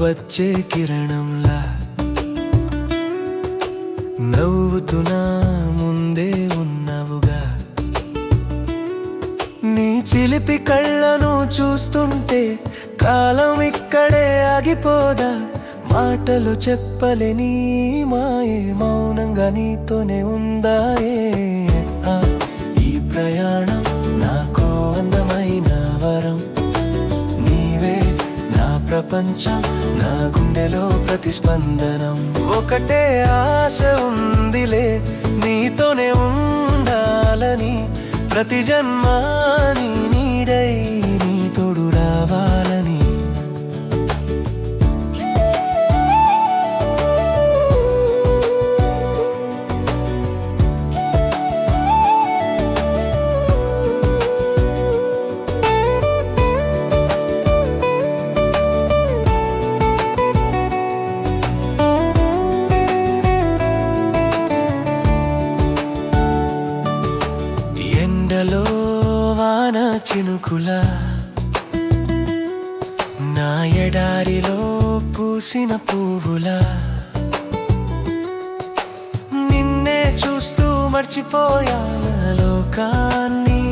వచ్చే కిరణంలా నవ్వుతున్నా ముందే ఉన్నావుగా నీ చిలిపి కళ్ళను చూస్తుంటే కాలం ఇక్కడే ఆగిపోదా మాటలు చెప్పలేని మాయే మౌనంగా నీతోనే ఉందా ఏ ఆ, ఈ ప్రయాణం నాకు అందమైన వరం నీవే నా ప్రపంచం నా గుండెలో ప్రతిస్పందనం ఒకటే ఆశ ఉందిలే నీతోనే ఉండాలని ప్రతి జన్మాని నీడై నీ తోడు రావాలని ఎండలో వాన చినుకులా నా ఎడారిలో పూసిన పువ్వులా నిన్నే చూస్తూ మర్చిపోయాన లోకాన్ని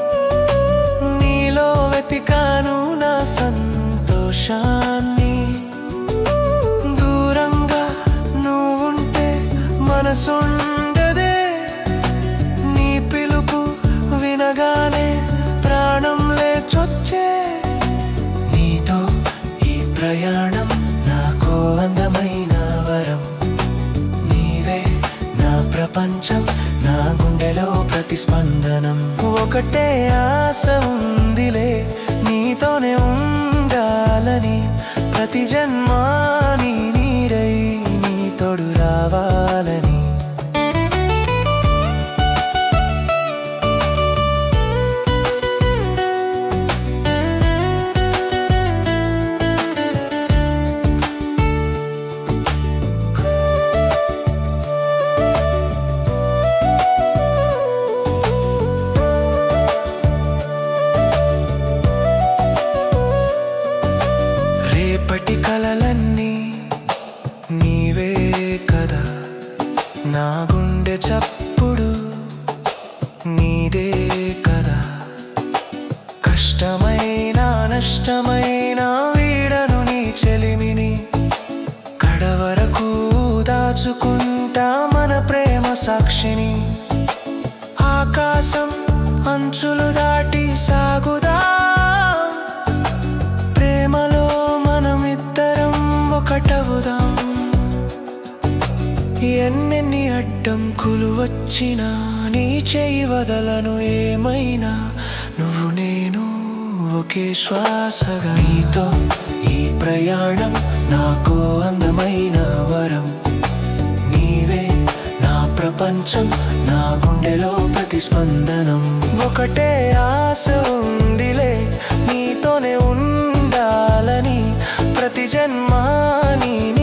నీలో వెతికాను నా సంతోషాన్ని దూరంగా నువ్వుంటే మనసుండదే నీ పిలుపు వినగానే ప్రాణం లేచొచ్చే నీతో ఈ ప్రయాణం నాకు అందమైన వరం నీవే నా ప్రపంచం నా గుండెలో ప్రతిస్పందనం ఒకటే ఆశ ఉందిలే నీతోనే ఉండాలని ప్రతి జన్మాని నీడై నీ తోడు రావాలని రేపటి కలలన్నీ నీవే కదా నా గుండె చప్పుడు నీదే కదా కష్టమైన నష్టమైన వీడను నీ చెలిమిని కడవరకు దాచుకుంటా మన ప్రేమ సాక్షిని ఆకాశం అంచులు దాటి సాగుదా ప్రేమలో మనమిద్దరం ఒకటవుదాం ఎన్నెన్ని అడ్డంకులు వచ్చినా నీ చేయి వదలను ఏమైనా నువ్వు నేను ఒకే శ్వాసగా నీతో ఈ ప్రయాణం నాకు అందమైన వరం నీవే నా ప్రపంచం నా గుండెలో ప్రతిస్పందనం ఒకటే ఆశ ఉందిలే నీతోనే ఉండాలని ప్రతి జన్మాని